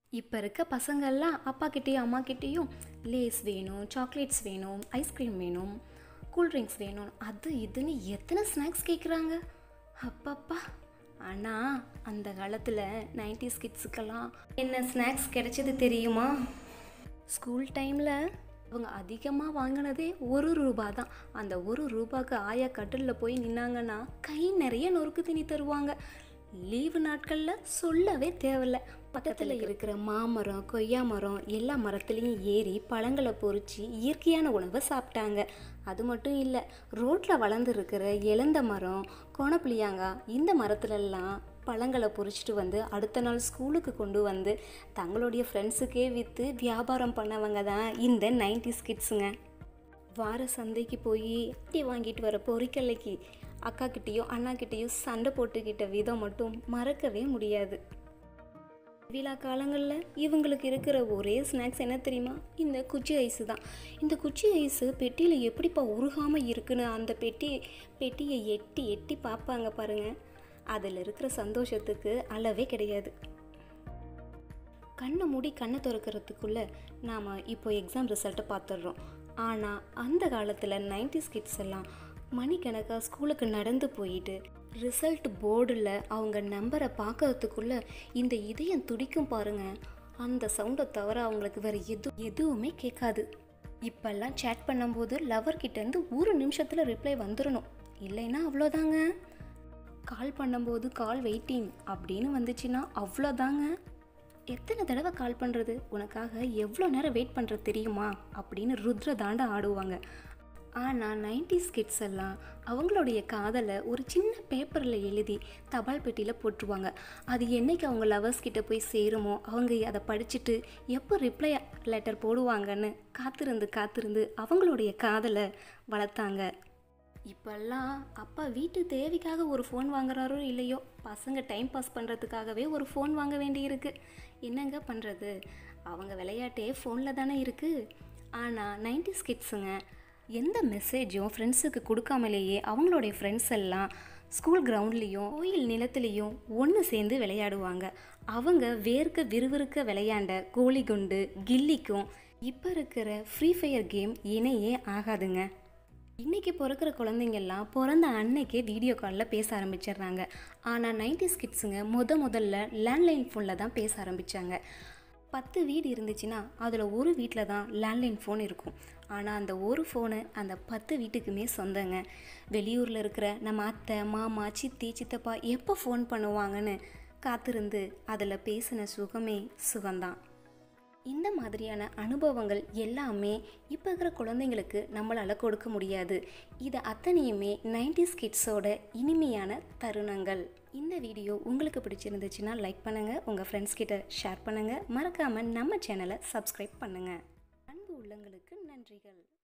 இப்போ இருக்க பசங்கள்லாம் அப்பா கிட்டேயும் அம்மா கிட்டேயும் லேஸ் வேணும் சாக்லேட்ஸ் வேணும் ஐஸ்கிரீம் வேணும் கூல்ட்ரிங்க்ஸ் வேணும் அது இதுன்னு எத்தனை ஸ்நாக்ஸ் கேட்குறாங்க அப்பப்பா ஆனால் அந்த காலத்தில் நைன்டிஸ் கிட்ஸுக்கெல்லாம் என்ன ஸ்நாக்ஸ் கிடைச்சது தெரியுமா ஸ்கூல் டைமில் அவங்க அதிகமாக வாங்கினதே ஒரு ரூபா தான் அந்த ஒரு ரூபாய்க்கு ஆயா கட்டிலில் போய் நின்னாங்கன்னா கை நிறைய நொறுக்கு தண்ணி தருவாங்க லீவு நாட்களில் சொல்லவே தேவையில்ல பக்கத்தில் இருக்கிற மாமரம் கொய்யா மரம் எல்லா மரத்துலேயும் ஏறி பழங்களை பொறிச்சு இயற்கையான உணவை சாப்பிட்டாங்க அது மட்டும் இல்லை ரோட்டில் வளர்ந்துருக்கிற இழந்த மரம் கோணப்புளியாங்காய் இந்த மரத்துலலாம் பழங்களை பொறிச்சிட்டு வந்து அடுத்த நாள் ஸ்கூலுக்கு கொண்டு வந்து தங்களுடைய ஃப்ரெண்ட்ஸுக்கே விற்று வியாபாரம் பண்ணவங்க தான் இந்த நைன்டிஸ் கிட்ஸுங்க வார சந்தைக்கு போய் டீ வாங்கிட்டு வர பொறிக்கல்லைக்கு அக்கா கிட்டேயும் அண்ணா கிட்டேயும் சண்டை போட்டுக்கிட்ட விதம் மட்டும் மறக்கவே முடியாது விழா காலங்களில் இவங்களுக்கு இருக்கிற ஒரே ஸ்நாக்ஸ் என்ன தெரியுமா இந்த குச்சி ஐஸு தான் இந்த குச்சி ஐஸு பெட்டியில் எப்படிப்பா உருகாமல் இருக்குன்னு அந்த பெட்டி பெட்டியை எட்டி எட்டி பார்ப்பாங்க பாருங்கள் அதில் இருக்கிற சந்தோஷத்துக்கு அளவே கிடையாது கண்ணை மூடி கண்ணை திறக்கிறதுக்குள்ளே நாம் இப்போ எக்ஸாம் ரிசல்ட்டை பார்த்துடுறோம் ஆனால் அந்த காலத்தில் நைன்டிஸ் கிட்ஸ் எல்லாம் மணிக்கணக்காக ஸ்கூலுக்கு நடந்து போயிட்டு ரிசல்ட் போர்டில் அவங்க நம்பரை பார்க்கறதுக்குள்ளே இந்த இதயம் துடிக்கும் பாருங்க அந்த சவுண்டை தவிர அவங்களுக்கு வேறு எது எதுவுமே கேட்காது இப்போல்லாம் சேட் பண்ணும்போது லவர் கிட்டேருந்து ஒரு நிமிஷத்தில் ரிப்ளை வந்துடணும் இல்லைன்னா அவ்வளோதாங்க கால் பண்ணும்போது கால் வெயிட்டிங் அப்படின்னு வந்துச்சுன்னா அவ்வளோதாங்க எத்தனை தடவை கால் பண்ணுறது உனக்காக எவ்வளோ நேரம் வெயிட் பண்ணுறது தெரியுமா அப்படின்னு ருத்ர தாண்ட ஆடுவாங்க ஆனால் நைன்டிஸ் கிட்ஸ் எல்லாம் அவங்களுடைய காதலை ஒரு சின்ன பேப்பரில் எழுதி தபால் பெட்டியில் போட்டுருவாங்க அது என்னைக்கு அவங்க லவர்ஸ் கிட்ட போய் சேருமோ அவங்க அதை படிச்சுட்டு எப்போ ரிப்ளை லெட்டர் போடுவாங்கன்னு காத்திருந்து காத்திருந்து அவங்களுடைய காதலை வளர்த்தாங்க இப்போல்லாம் அப்பா வீட்டு தேவைக்காக ஒரு ஃபோன் வாங்குறாரோ இல்லையோ பசங்க டைம் பாஸ் பண்ணுறதுக்காகவே ஒரு ஃபோன் வாங்க வேண்டியிருக்கு என்னங்க பண்ணுறது அவங்க விளையாட்டே ஃபோனில் தானே இருக்குது ஆனால் நைன்டிஸ் கிட்ஸுங்க எந்த மெசேஜும் ஃப்ரெண்ட்ஸுக்கு கொடுக்காமலேயே அவங்களுடைய ஃப்ரெண்ட்ஸ் எல்லாம் ஸ்கூல் கிரவுண்ட்லேயும் கோயில் நிலத்துலேயும் ஒன்று சேர்ந்து விளையாடுவாங்க அவங்க வேர்க்க விறுவிறுக்க விளையாண்ட கோலி குண்டு கில்லிக்கும் இப்போ இருக்கிற ஃப்ரீ ஃபயர் கேம் இணையே ஆகாதுங்க இன்றைக்கி பிறக்கிற குழந்தைங்கெல்லாம் பிறந்த அன்னைக்கே வீடியோ காலில் பேச ஆரம்பிச்சிடுறாங்க ஆனால் நைன்டிஸ் கிட்ஸுங்க முத முதல்ல லேண்ட்லைன் ஃபோனில் தான் பேச ஆரம்பித்தாங்க பத்து வீடு இருந்துச்சுன்னா அதில் ஒரு வீட்டில் தான் லேண்ட்லைன் ஃபோன் இருக்கும் ஆனால் அந்த ஒரு ஃபோனு அந்த பத்து வீட்டுக்குமே சொந்தங்க வெளியூரில் இருக்கிற நம்ம அத்தை மாமா சித்தி சித்தப்பா எப்போ ஃபோன் பண்ணுவாங்கன்னு காத்திருந்து அதில் பேசின சுகமே சுகம்தான் இந்த மாதிரியான அனுபவங்கள் எல்லாமே இப்போ இருக்கிற குழந்தைங்களுக்கு நம்மளால் கொடுக்க முடியாது இது அத்தனையுமே நைன்டிஸ் கிட்ஸோட இனிமையான தருணங்கள் இந்த வீடியோ உங்களுக்கு பிடிச்சிருந்துச்சுன்னா லைக் பண்ணுங்கள் உங்கள் ஃப்ரெண்ட்ஸ் கிட்ட ஷேர் பண்ணுங்கள் மறக்காமல் நம்ம சேனலை சப்ஸ்கிரைப் பண்ணுங்கள் அன்பு உள்ளங்களுக்கு நன்றிகள்